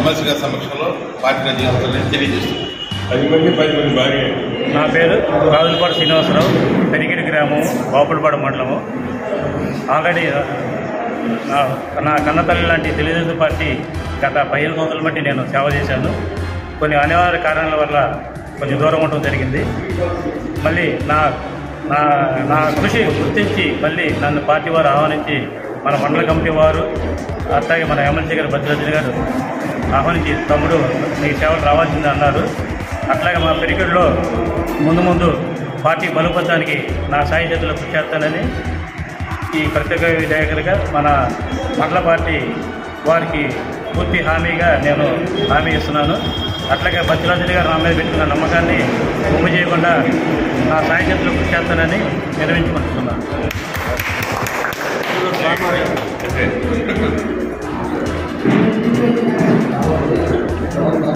MLC గారి సమక్షంలో పార్టీలో చేస్తారని తెలియజేస్తున్నాను పది మంది పది మంది భార్య నా పేరు రాజులపాడు శ్రీనివాసరావు పెరిగిడి గ్రామం బాపులపాడు మండలము ఆల్రెడీ నా నా కన్నతల్లి లాంటి తెలుగుదేశం పార్టీ గత పదిహేను సంవత్సరాల బట్టి నేను సేవ చేశాను కొన్ని అనివార్య కారణాల వల్ల కొంచెం దూరం ఉండడం జరిగింది మళ్ళీ నా నా నా కృషి గుర్తించి మళ్ళీ నన్ను పార్టీ వారు ఆహ్వానించి మన మండల కమిటీ వారు అట్లాగే మన ఎమ్మెల్సీ గారు భద్రాద్రి గారు ఆహ్వానించి తమ్ముడు నీ సేవలు రావాల్సింది అన్నారు అట్లాగే మా పెరికల్లో ముందు ముందు పార్టీ బలోపేతానికి నా సాయి చేతుల్లో కృషి చేస్తానని ఈ ప్రత్యేక విధాయకులుగా మన మండల పార్టీ వారికి పూర్తి హామీగా నేను హామీ ఇస్తున్నాను అట్లాగే బద్రాజులు గారు నా మీద పెట్టుకున్న నమ్మకాన్ని ఉమ్ము చేయకుండా నా సాయి చేతుల్లో కృషి చేస్తానని నిర్వహించుకుంటున్నాను ఓకే